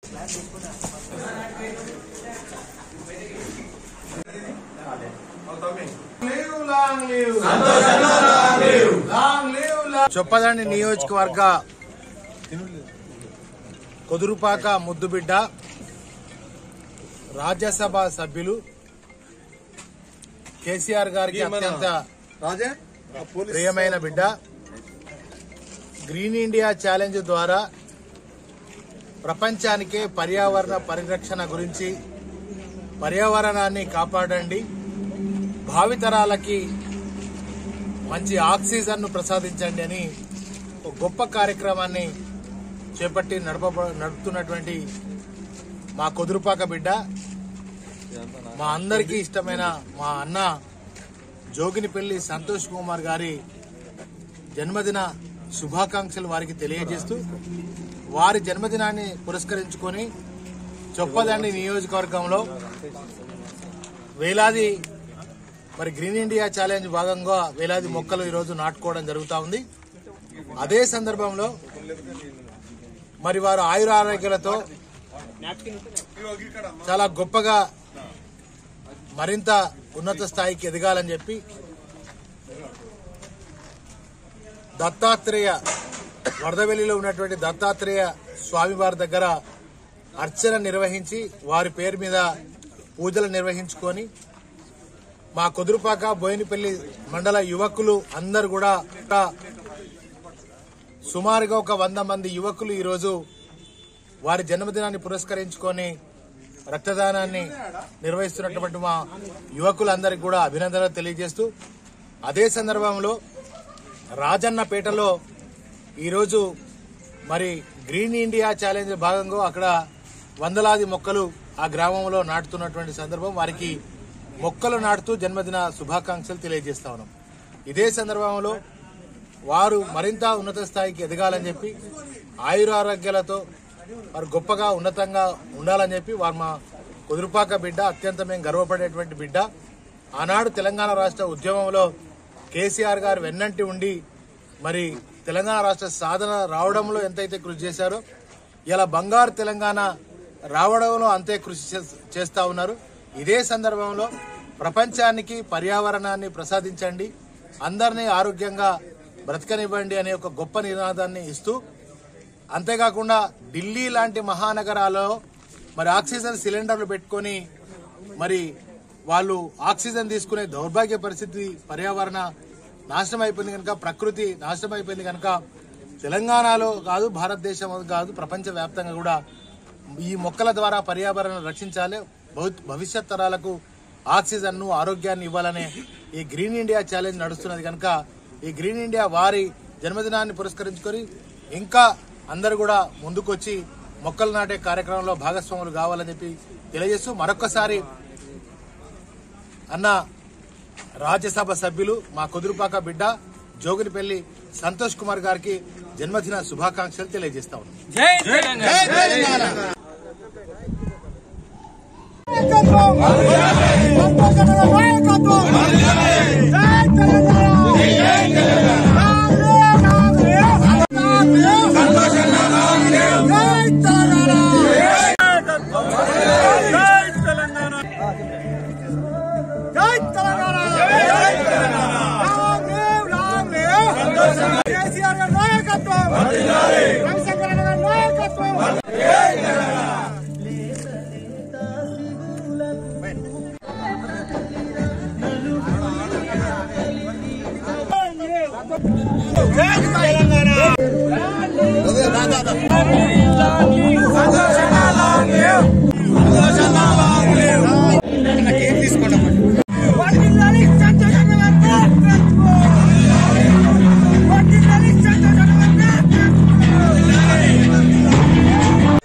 చొప్పదండి నియోజకవర్గ కొదురుపాక ముద్దుబిడ్డ రాజ్యసభ సభ్యులు కేసీఆర్ గారికి అత్యంత రాజే ప్రియమైన బిడ్డ గ్రీన్ ఇండియా ఛాలెంజ్ ద్వారా ప్రపంచానికే పర్యావరణ పరిరక్షణ గురించి పర్యావరణాన్ని కాపాడండి భావితరాలకి మంచి ఆక్సిజన్ను ప్రసాదించండి అని ఒక గొప్ప కార్యక్రమాన్ని చేపట్టి నడప నడుపుతున్నటువంటి మా కుదురుపాక బిడ్డ మా అందరికీ ఇష్టమైన మా అన్న జోగినిపల్లి సంతోష్ కుమార్ గారి జన్మదిన శుభాకాంక్షలు వారికి తెలియజేస్తూ వారి జన్మదినాన్ని పురస్కరించుకొని చొప్పదండి నియోజకవర్గంలో వేలాది మరి గ్రీన్ ఇండియా ఛాలెంజ్ భాగంగా వేలాది మొక్కలు ఈరోజు నాటుకోవడం జరుగుతూ ఉంది అదే సందర్భంలో మరి వారు ఆయుర ఆరోగ్యాలతో చాలా గొప్పగా మరింత ఉన్నత స్థాయికి ఎదగాలని చెప్పి దత్తాత్రేయ వరదవెల్లిలో ఉన్నటువంటి దత్తాత్రేయ స్వామివారి దగ్గర అర్చన నిర్వహించి వారి పేరు మీద పూజలు నిర్వహించుకొని మా కుదురుపాక బోయినపల్లి మండల యువకులు అందరు కూడా సుమారుగా ఒక వంద మంది యువకులు ఈరోజు వారి జన్మదినాన్ని పురస్కరించుకొని రక్తదానాన్ని నిర్వహిస్తున్నటువంటి మా యువకులందరికీ కూడా అభినందనలు తెలియజేస్తూ అదే సందర్భంలో రాజన్నపేటలో ఈరోజు మరి గ్రీన్ ఇండియా ఛాలెంజ్ భాగంగా అక్కడ వందలాది మొక్కలు ఆ గ్రామంలో నాటుతున్నటువంటి సందర్భం వారికి మొక్కలు నాటుతూ జన్మదిన శుభాకాంక్షలు తెలియజేస్తా ఉన్నాం ఇదే సందర్భంలో వారు మరింత ఉన్నత స్థాయికి ఎదగాలని చెప్పి ఆయురారోగ్యాలతో వారు గొప్పగా ఉన్నతంగా ఉండాలని చెప్పి వారు మా కుదురుపాక బిడ్డ అత్యంత మేము గర్వపడేటువంటి బిడ్డ ఆనాడు తెలంగాణ రాష్ట్ర ఉద్యమంలో కేసీఆర్ గారు వెన్నంటి ఉండి మరి తెలంగాణ రాష్ట్ర సాధన రావడంలో ఎంతైతే కృషి చేశారో ఇలా బంగారు తెలంగాణ రావడంలో అంతే కృషి చేస్- చేస్తా ఉన్నారు ఇదే సందర్భంలో ప్రపంచానికి పర్యావరణాన్ని ప్రసాదించండి అందరినీ ఆరోగ్యంగా బ్రతకనివ్వండి అనే ఒక గొప్ప నినాదాన్ని ఇస్తూ అంతేకాకుండా ఢిల్లీ లాంటి మహానగరాల్లో మరి ఆక్సిజన్ సిలిండర్లు పెట్టుకొని మరి వాళ్ళు ఆక్సిజన్ తీసుకునే దౌర్భాగ్య పరిస్థితి పర్యావరణ నాశనం అయిపోయింది కనుక ప్రకృతి నాశనం అయిపోయింది కనుక తెలంగాణలో కాదు భారతదేశం కాదు ప్రపంచ వ్యాప్తంగా కూడా ఈ మొక్కల ద్వారా పర్యావరణం రక్షించాలి భవి- భవిష్యత్ తరాలకు ఆక్సిజన్ ను ఆరోగ్యాన్ని ఇవ్వాలనే ఈ గ్రీన్ ఇండియా ఛాలెంజ్ నడుస్తున్నది కనుక ఈ గ్రీన్ ఇండియా వారి జన్మదినాన్ని పురస్కరించుకొని ఇంకా అందరూ కూడా ముందుకొచ్చి మొక్కలు నాటే కార్యక్రమంలో భాగస్వాములు కావాలని చెప్పి తెలియజేస్తూ మరొక్కసారి అన్న రాజ్యసభ సభ్యులు మా కుదురుపాక బిడ్డ జోగినిపల్లి సంతోష్ కుమార్ గారికి జన్మదిన శుభాకాంక్షలు తెలియజేస్తా ఉన్నాం కేసీఆర్ గారి నాయకత్వం రవిశంకర్ అన్న గారి నాయకత్వం తెలంగాణ